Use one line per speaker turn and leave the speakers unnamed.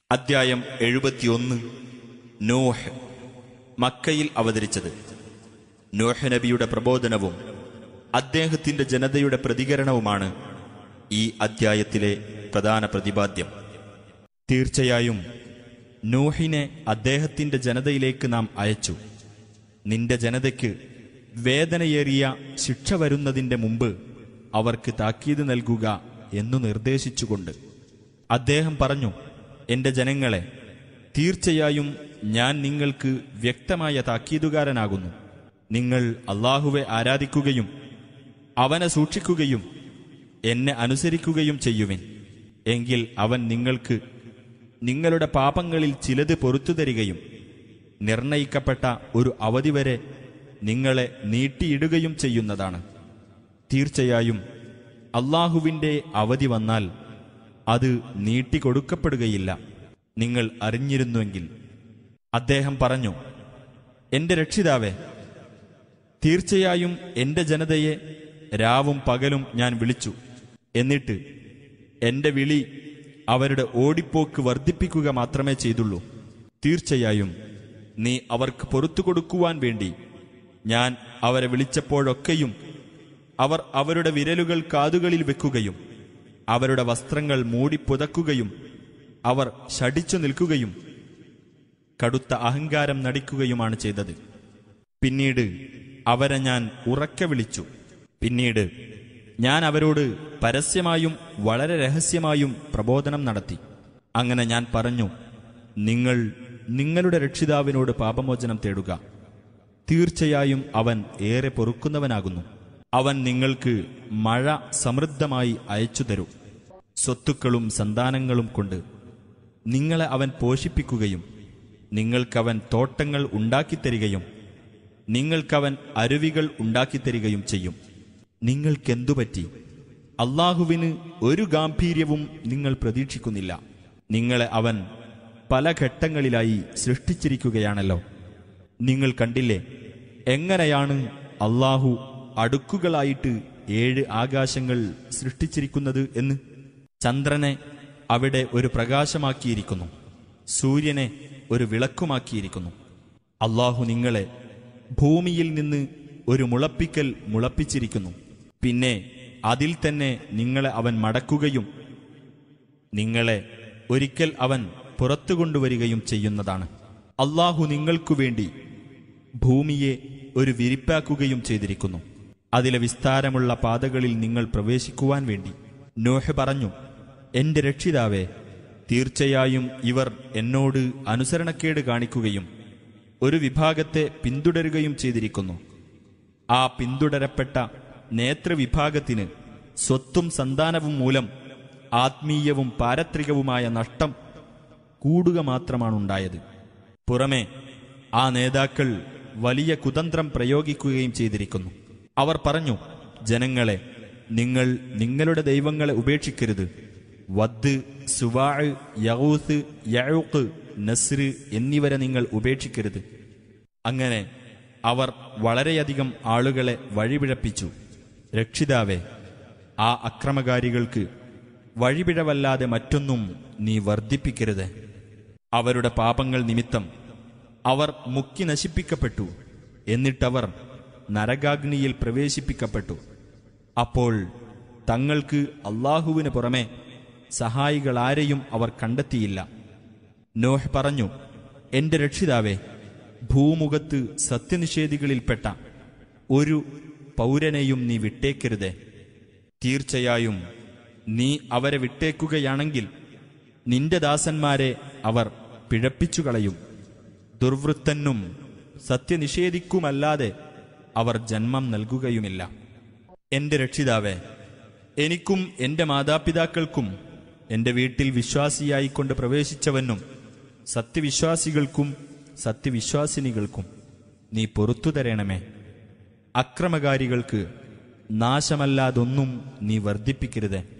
അദ്ധ്യായം എഴുപത്തിയൊന്ന് നോഹ് മക്കയിൽ അവതരിച്ചത് നോഹ് നബിയുടെ പ്രബോധനവും അദ്ദേഹത്തിന്റെ ജനതയുടെ പ്രതികരണവുമാണ് ഈ അദ്ധ്യായത്തിലെ പ്രധാന പ്രതിപാദ്യം തീർച്ചയായും നോഹിനെ അദ്ദേഹത്തിന്റെ ജനതയിലേക്ക് നാം അയച്ചു നിന്റെ ജനതയ്ക്ക് വേദനയേറിയ ശിക്ഷ വരുന്നതിന്റെ മുമ്പ് അവർക്ക് താക്കീത് നൽകുക എന്നു നിർദ്ദേശിച്ചുകൊണ്ട് അദ്ദേഹം പറഞ്ഞു എന്റെ ജനങ്ങളെ തീർച്ചയായും ഞാൻ നിങ്ങൾക്ക് വ്യക്തമായ താക്കീതുകാരനാകുന്നു നിങ്ങൾ അള്ളാഹുവെ ആരാധിക്കുകയും അവനെ സൂക്ഷിക്കുകയും എന്നെ അനുസരിക്കുകയും ചെയ്യുവിൻ എങ്കിൽ അവൻ നിങ്ങൾക്ക് നിങ്ങളുടെ പാപങ്ങളിൽ ചിലത് പൊറത്തു തരികയും നിർണയിക്കപ്പെട്ട ഒരു അവധി വരെ നിങ്ങളെ നീട്ടിയിടുകയും ചെയ്യുന്നതാണ് തീർച്ചയായും അള്ളാഹുവിൻ്റെ അവധി വന്നാൽ അത് നീട്ടിക്കൊടുക്കപ്പെടുകയില്ല നിങ്ങൾ അറിഞ്ഞിരുന്നുവെങ്കിൽ അദ്ദേഹം പറഞ്ഞു എന്റെ രക്ഷിതാവേ തീർച്ചയായും എന്റെ ജനതയെ രാവും പകലും ഞാൻ വിളിച്ചു എന്നിട്ട് എന്റെ വിളി അവരുടെ ഓടിപ്പോക്ക് വർദ്ധിപ്പിക്കുക മാത്രമേ ചെയ്തുള്ളൂ തീർച്ചയായും നീ അവർക്ക് പൊറത്തു കൊടുക്കുവാൻ വേണ്ടി ഞാൻ അവരെ വിളിച്ചപ്പോഴൊക്കെയും അവർ അവരുടെ വിരലുകൾ കാതുകളിൽ വെക്കുകയും അവരുടെ വസ്ത്രങ്ങൾ മൂടിപ്പുതക്കുകയും അവർ ശടിച്ചു നിൽക്കുകയും കടുത്ത അഹങ്കാരം നടിക്കുകയുമാണ് ചെയ്തത് പിന്നീട് അവരെ ഞാൻ ഉറക്കെ വിളിച്ചു പിന്നീട് ഞാൻ അവരോട് പരസ്യമായും വളരെ രഹസ്യമായും പ്രബോധനം നടത്തി അങ്ങനെ ഞാൻ പറഞ്ഞു നിങ്ങൾ നിങ്ങളുടെ രക്ഷിതാവിനോട് പാപമോചനം തേടുക തീർച്ചയായും അവൻ ഏറെ പൊറുക്കുന്നവനാകുന്നു അവൻ നിങ്ങൾക്ക് മഴ സമൃദ്ധമായി അയച്ചു തരും സ്വത്തുക്കളും സന്താനങ്ങളും കൊണ്ട് നിങ്ങളെ അവൻ പോഷിപ്പിക്കുകയും നിങ്ങൾക്കവൻ തോട്ടങ്ങൾ ഉണ്ടാക്കിത്തരികയും നിങ്ങൾക്കവൻ അരുവികൾ ഉണ്ടാക്കിത്തരികയും ചെയ്യും നിങ്ങൾക്കെന്തുപറ്റി അള്ളാഹുവിന് ഒരു ഗാംഭീര്യവും നിങ്ങൾ പ്രതീക്ഷിക്കുന്നില്ല നിങ്ങളെ അവൻ പല ഘട്ടങ്ങളിലായി സൃഷ്ടിച്ചിരിക്കുകയാണല്ലോ നിങ്ങൾ കണ്ടില്ലേ എങ്ങനെയാണ് അള്ളാഹു അടുക്കുകളായിട്ട് ഏഴ് ആകാശങ്ങൾ സൃഷ്ടിച്ചിരിക്കുന്നത് എന്ന് ചന്ദ്രനെ അവിടെ ഒരു പ്രകാശമാക്കിയിരിക്കുന്നു സൂര്യനെ ഒരു വിളക്കുമാക്കിയിരിക്കുന്നു അള്ളാഹു നിങ്ങളെ ഭൂമിയിൽ നിന്ന് ഒരു മുളപ്പിക്കൽ മുളപ്പിച്ചിരിക്കുന്നു പിന്നെ അതിൽ തന്നെ നിങ്ങളെ അവൻ മടക്കുകയും നിങ്ങളെ ഒരിക്കൽ അവൻ പുറത്തു കൊണ്ടുവരികയും ചെയ്യുന്നതാണ് അള്ളാഹു നിങ്ങൾക്കു വേണ്ടി ഭൂമിയെ ഒരു വിരിപ്പാക്കുകയും ചെയ്തിരിക്കുന്നു അതിലെ വിസ്താരമുള്ള പാതകളിൽ നിങ്ങൾ പ്രവേശിക്കുവാൻ വേണ്ടി നോഹ് പറഞ്ഞു എന്റെ രക്ഷിതാവേ തീർച്ചയായും ഇവർ എന്നോട് അനുസരണക്കേട് കാണിക്കുകയും ഒരു വിഭാഗത്തെ പിന്തുടരുകയും ചെയ്തിരിക്കുന്നു ആ പിന്തുടരപ്പെട്ട നേതൃവിഭാഗത്തിന് സ്വത്തും സന്താനവും മൂലം ആത്മീയവും പാരത്രികവുമായ നഷ്ടം കൂടുക മാത്രമാണുണ്ടായത് പുറമെ ആ നേതാക്കൾ വലിയ കുതന്ത്രം പ്രയോഗിക്കുകയും ചെയ്തിരിക്കുന്നു അവർ പറഞ്ഞു ജനങ്ങളെ നിങ്ങൾ നിങ്ങളുടെ ദൈവങ്ങളെ ഉപേക്ഷിക്കരുത് വദ് സുവാഴ് യഹൂസ് യഴൂക്ക് നസ്ര് എന്നിവരെ നിങ്ങൾ ഉപേക്ഷിക്കരുത് അങ്ങനെ അവർ വളരെയധികം ആളുകളെ വഴിപിഴപ്പിച്ചു രക്ഷിതാവേ ആ അക്രമകാരികൾക്ക് വഴിപിഴവല്ലാതെ മറ്റൊന്നും നീ വർദ്ധിപ്പിക്കരുത് അവരുടെ പാപങ്ങൾ നിമിത്തം അവർ മുക്കി നശിപ്പിക്കപ്പെട്ടു എന്നിട്ടവർ നരകാഗ്നിയിൽ പ്രവേശിപ്പിക്കപ്പെട്ടു അപ്പോൾ തങ്ങൾക്ക് അള്ളാഹുവിന് പുറമെ സഹായികളാരെയും അവർ കണ്ടെത്തിയില്ല നോഹ് പറഞ്ഞു എന്റെ രക്ഷിതാവേ ഭൂമുഖത്ത് സത്യനിഷേധികളിൽപ്പെട്ട ഒരു പൗരനെയും നീ വിട്ടേക്കരുതേ തീർച്ചയായും നീ അവരെ വിട്ടേക്കുകയാണെങ്കിൽ നിന്റെ ദാസന്മാരെ അവർ പിഴപ്പിച്ചു കളയും ദുർവൃത്തനും സത്യനിഷേധിക്കുമല്ലാതെ അവർ ജന്മം നൽകുകയുമില്ല എന്റെ രക്ഷിതാവേ എനിക്കും എന്റെ മാതാപിതാക്കൾക്കും എന്റെ വീട്ടിൽ വിശ്വാസിയായിക്കൊണ്ട് പ്രവേശിച്ചവനും സത്യവിശ്വാസികൾക്കും സത്യവിശ്വാസിനികൾക്കും നീ പൊറത്തു തരണമേ അക്രമകാരികൾക്ക് നാശമല്ലാതൊന്നും നീ വർദ്ധിപ്പിക്കരുതേ